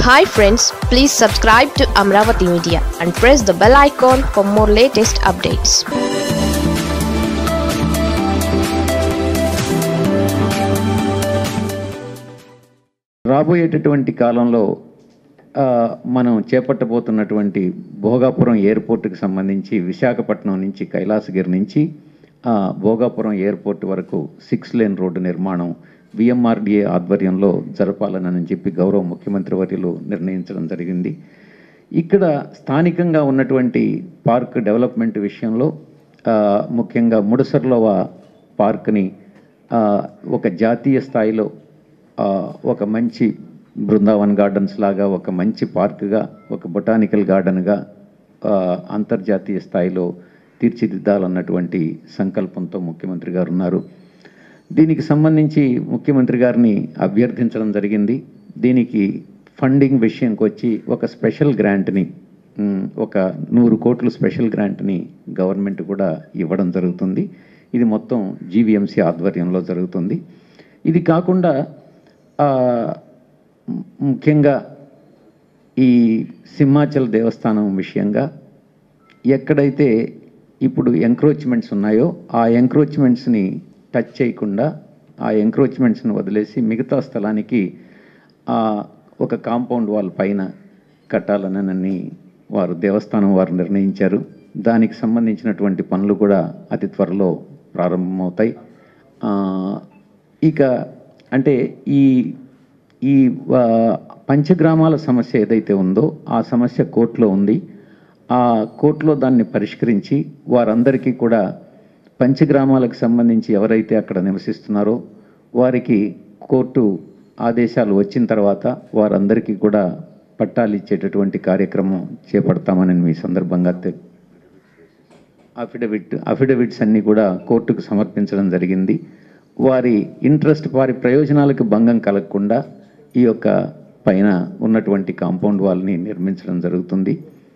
hi friends please subscribe to Amaravati media and press the bell icon for more latest updates రాబోయేటటువంటి కాలంలో ఆ, మనం చేపట్టబోతున్నటువంటి భోగాపురం ఎయిర్పోర్ట్కి సంబంధించి విశాఖపట్నం నుంచి కైలాసగిరి నుంచి ఆ, భోగాపురం ఎయిర్పోర్ట్ వరకు సిక్స్ లేన్ రోడ్డు నిర్మాణం విఎంఆర్డిఏ ఆధ్వర్యంలో జరపాలని చెప్పి గౌరవ ముఖ్యమంత్రి వర్యులు నిర్ణయించడం జరిగింది ఇక్కడ స్థానికంగా ఉన్నటువంటి పార్క్ డెవలప్మెంట్ విషయంలో ఆ, ముఖ్యంగా ముడసర్లోవ పార్క్ని ఆ, ఒక జాతీయ స్థాయిలో ఆ, ఒక మంచి బృందావన్ గార్డెన్స్ లాగా ఒక మంచి పార్క్గా ఒక బొటానికల్ గార్డెన్గా ఆ, అంతర్జాతీయ స్థాయిలో తీర్చిదిద్దాలన్నటువంటి సంకల్పంతో ముఖ్యమంత్రి గారు ఉన్నారు దీనికి సంబంధించి ముఖ్యమంత్రి గారిని అభ్యర్థించడం జరిగింది దీనికి ఫండింగ్ విషయంకి వచ్చి ఒక స్పెషల్ గ్రాంట్ని ఉమ్, ఒక నూరు కోట్లు స్పెషల్ గ్రాంట్ని గవర్నమెంట్ కూడా ఇవ్వడం జరుగుతుంది ఇది మొత్తం జీవీఎంసీ ఆధ్వర్యంలో జరుగుతుంది ఇది కాకుండా ఆ, ము- ముఖ్యంగా ఈ సింహాచల్ దేవస్థానం విషయంగా ఎక్కడైతే ఇప్పుడు ఎంక్రోచ్మెంట్స్ ఉన్నాయో ఆ ఎంక్రోచ్మెంట్స్ని టచ్ చేయకుండా ఆ ఎంక్రోచ్మెంట్స్ని వదిలేసి మిగతా స్థలానికి ఆ, ఒక కాంపౌండ్ వాల్ పైన కట్టాలనని వారు దేవస్థానం వారు నిర్ణయించారు దానికి సంబంధించినటువంటి పనులు కూడా అతి త్వరలో ప్రారంభమవుతాయి ఆ, ఇక అంటే ఈ ఈ ఆ, పంచగ్రామాల సమస్య ఏదైతే ఉందో ఆ సమస్య కోర్టులో ఉంది ఆ కోర్టులో దాన్ని పరిష్కరించి వారందరికీ కూడా పంచగ్రామాలకు సంబంధించి ఎవరైతే అక్కడ నివసిస్తున్నారో వారికి కోర్టు ఆదేశాలు వచ్చిన తర్వాత వారందరికీ కూడా పట్టాలు ఇచ్చేటటువంటి కార్యక్రమం చేపడతామని మీ సందర్భంగా తె- అఫిడవిట్ అఫిడవిట్స్ అన్నీ కూడా కోర్టుకు సమర్పించడం జరిగింది వారి ఇంట్రెస్ట్ వారి ప్రయోజనాలకు భంగం కలగకుండా ఈ యొక్క పైన ఉన్నటువంటి కాంపౌండ్ వాల్ని నిర్మించడం జరుగుతుంది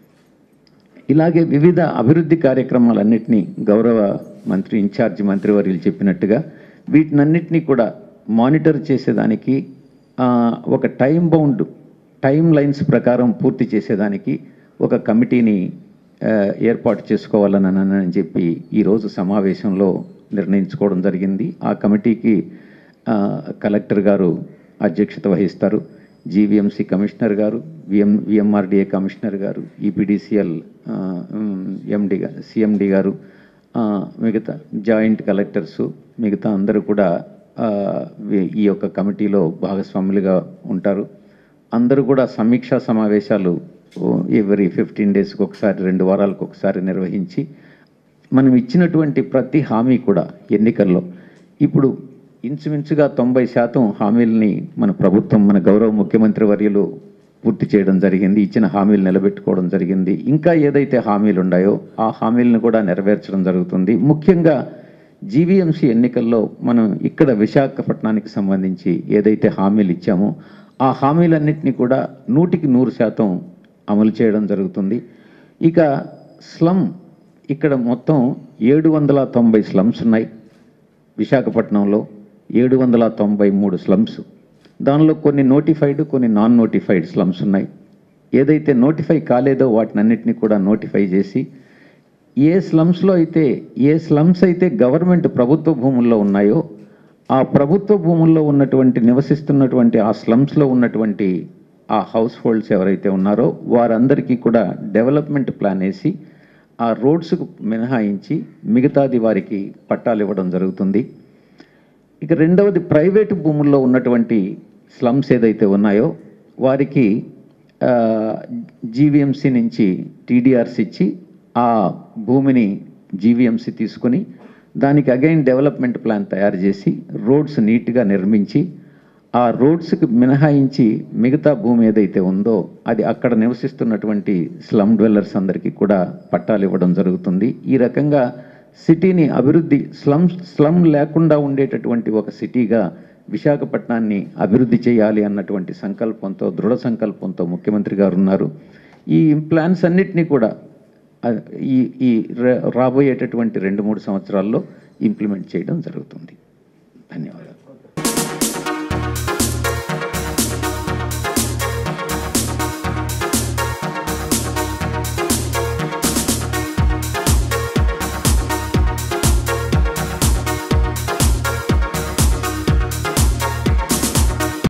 ఇలాగే వివిధ అభివృద్ధి కార్యక్రమాలన్నింటినీ గౌరవ మంత్రి ఇన్ఛార్జి మంత్రివర్యులు చెప్పినట్టుగా వీటినన్నిటినీ కూడా మానిటర్ చేసేదానికి ఆ, ఒక టైం బౌండ్ టైం లైన్స్ ప్రకారం పూర్తి చేసేదానికి ఒక కమిటీని ఆ, ఏర్పాటు చేసుకోవాలని అని చెప్పి ఈరోజు సమావేశంలో నిర్ణయించుకోవడం జరిగింది ఆ కమిటీకి ఆ, కలెక్టర్ గారు అధ్యక్షత వహిస్తారు జీవీఎంసీ కమిషనర్ గారు విఎం విఎంఆర్డిఏ కమిషనర్ గారు ఈపీడీసీఎల్ ఎండి సిఎండి గారు ఆ, మిగతా జాయింట్ కలెక్టర్స్ మిగతా అందరూ కూడా ఆ, వి- ఈ యొక్క కమిటీలో భాగస్వాములుగా ఉంటారు అందరూ కూడా సమీక్షా సమావేశాలు ఎవరి ఫిఫ్టీన్ డేస్కి ఒకసారి రెండు వారాలకు ఒకసారి నిర్వహించి మనం ఇచ్చినటువంటి ప్రతి హామీ కూడా ఎన్నికల్లో ఇప్పుడు ఇంచుమించుగా తొంభై శాతం హామీలని మన ప్రభుత్వం మన గౌరవ ముఖ్యమంత్రి వర్యులు పూర్తి చేయడం జరిగింది ఇచ్చిన హామీలు నిలబెట్టుకోవడం జరిగింది ఇంకా ఏదైతే హామీలు ఉన్నాయో ఆ హామీలను కూడా నెరవేర్చడం జరుగుతుంది ముఖ్యంగా జీవీఎంసీ ఎన్నికల్లో మనం ఇక్కడ విశాఖపట్నానికి సంబంధించి ఏదైతే హామీలు ఇచ్చామో ఆ హామీలన్నింటినీ కూడా నూటికి నూరు శాతం అమలు చేయడం జరుగుతుంది ఇక స్లమ్ ఇక్కడ మొత్తం ఏడు వందల తొంభై స్లమ్స్ ఉన్నాయి విశాఖపట్నంలో ఏడు వందల తొంభై మూడు స్లమ్స్ దానిలో కొన్ని నోటిఫైడ్ కొన్ని నాన్ నోటిఫైడ్ స్లమ్స్ ఉన్నాయి ఏదైతే నోటిఫై కాలేదో వాటినన్నిటిని కూడా నోటిఫై చేసి ఏ స్లమ్స్లో అయితే ఏ స్లమ్స్ అయితే గవర్నమెంట్ ప్రభుత్వ భూముల్లో ఉన్నాయో ఆ ప్రభుత్వ భూముల్లో ఉన్నటువంటి నివసిస్తున్నటువంటి ఆ స్లమ్స్లో ఉన్నటువంటి ఆ హౌస్ హోల్డ్స్ ఎవరైతే ఉన్నారో వారందరికీ కూడా డెవలప్మెంట్ ప్లాన్ వేసి ఆ రోడ్స్కు మినహాయించి మిగతాది వారికి పట్టాలు ఇవ్వడం జరుగుతుంది ఇక రెండవది ప్రైవేటు భూముల్లో ఉన్నటువంటి స్లమ్స్ ఏదైతే ఉన్నాయో వారికి జీవీఎంసీ నుంచి టీడీఆర్స్ ఇచ్చి ఆ భూమిని జీవీఎంసీ తీసుకొని దానికి అగైన్ డెవలప్మెంట్ ప్లాన్ తయారు చేసి రోడ్స్ నీట్గా నిర్మించి ఆ రోడ్స్కి మినహాయించి మిగతా భూమి ఏదైతే ఉందో అది అక్కడ నివసిస్తున్నటువంటి స్లమ్ డ్వెల్లర్స్ అందరికీ కూడా పట్టాలు ఇవ్వడం జరుగుతుంది ఈ రకంగా సిటీని అభివృద్ధి స్లమ్ స్లమ్ లేకుండా ఉండేటటువంటి ఒక సిటీగా విశాఖపట్నాన్ని అభివృద్ధి చేయాలి అన్నటువంటి సంకల్పంతో దృఢ సంకల్పంతో ముఖ్యమంత్రి గారు ఉన్నారు ఈ ప్లాన్స్ అన్నిటినీ కూడా ఆ, ఈ ఈ రా- రాబోయేటటువంటి రెండు మూడు సంవత్సరాల్లో ఇంప్లిమెంట్ చేయడం జరుగుతుంది ధన్యవాదాలు